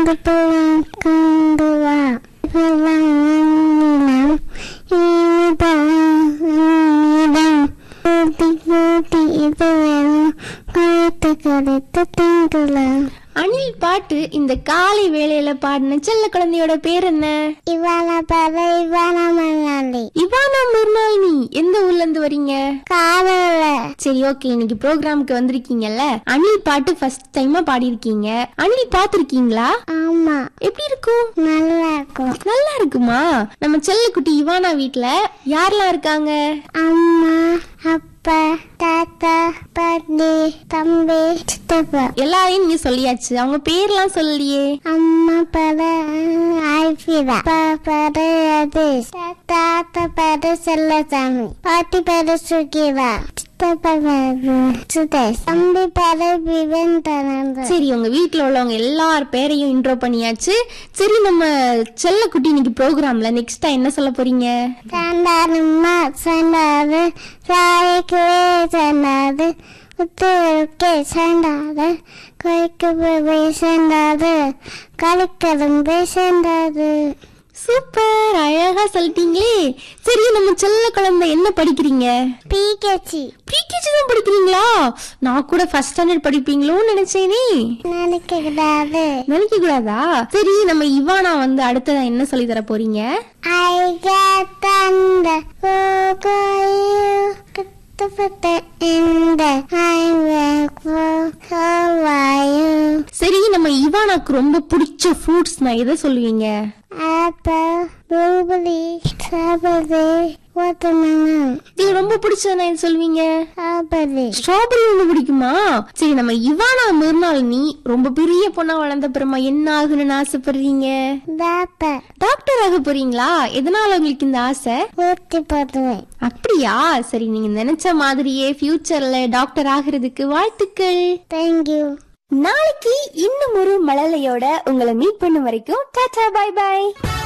கொண்டு போலாம் கொண்டு வா இப்பெல்லாம் வாங்கினாம் இனிதான் இனிதான் கூட்டி கூட்டி இது வேணும் கழுத்து கழுத்து திங்கலாம் அணில் பாட்டு இந்த காலை வேளையில பாடின செல்ல குழந்தையோட பேர் என்ன இவான பத இவான மண்ணாண்டி இவானா மிர்னாலினி எந்த ஊர்ல இருந்து வரீங்க காதல சரி ஓகே இன்னைக்கு ப்ரோக்ராமுக்கு வந்திருக்கீங்கல்ல அணில் பாட்டு ஃபர்ஸ்ட் டைமா பாடியிருக்கீங்க அணில் பாத்திருக்கீங்களா ஆமா எப்படி இருக்கும் நல்லா இருக்கும் நல்லா இருக்குமா நம்ம செல்லக்குட்டி இவானா வீட்ல யாரெல்லாம் இருக்காங்க அம்மா அப்பா தாத்தா பாட்டி தம்பி சித்தப்பா எல்லாரையும் நீங்க சொல்லியாச்சு அவங்க பேர்லாம் சொல்லலையே அம்மா பட ஆய்பிதா அப்பா பட ரதீஷ் தாத்தா பட செல்லசாமி பாட்டி பட சுகிதா சித்தப்பா பட சுதேஷ் தம்பி பட விவேன் தனந்து சரி உங்க வீட்ல உள்ளவங்க எல்லார் பேரையும் இன்ட்ரோ பண்ணியாச்சு சரி நம்ம செல்லக்குட்டி இன்னைக்கு ப்ரோக்ராம்ல நெக்ஸ்டா என்ன சொல்ல போறீங்க சண்டாருமா சண்டாரு சாயக்குவே சண்டாரு உத்தரவுக்கே சண்டாரு கைக்கு போய் சண்டாரு கலிக்கரும்பு சண்டாரு சூப்பர் அழகா சொல்லிட்டீங்களே சரி நம்ம செல்ல குழந்தை என்ன படிக்கிறீங்க பீகச்சி ப்ரீகேஜி தான் படிக்கிறீங்களா நான் கூட ஃபர்ஸ்ட் ஸ்டாண்டர்ட் படிப்பீங்களோன்னு நினைச்சேனே நினைக்க கூடாது நினைக்க கூடாதா சரி நம்ம இவானா வந்து அடுத்ததா என்ன சொல்லி தர போறீங்க I got thunder, oh, you கத்துப்பட்ட இந்த highway for how are you? சரி நம்ம இவானாக்கு ரொம்ப பிடிச்ச ஃப்ரூட்ஸ் நான் எதை சொல்லுவீங்க Apple, blueberry, strawberry, watermelon, இது ரொம்ப பிடிச்சது நான் எது சொல்லுவீங்க strawberry. ஸ்ட்ராபெரி ரொம்ப பிடிக்குமா சரி நம்ம இவானா மறுநாள் நீ ரொம்ப பெரிய பொண்ணா வளர்ந்த அப்புறமா என்ன ஆகணும்னு ஆசைப்படுறீங்க Doctor, டாக்டர் ஆக போறீங்களா எதனால உங்களுக்கு இந்த ஆசை ஊத்தி போடுவேன் அப்படியா சரி நீங்க நினைச்ச மாதிரியே ஃபியூச்சர்ல டாக்டர் ஆகிறதுக்கு வாழ்த்துக்கள் தேங்க்யூ நாளைக்கு இன்னும் ஒரு மழலையோட உங்களை மீட் பண்ணும் வரைக்கும் டாடா பை பை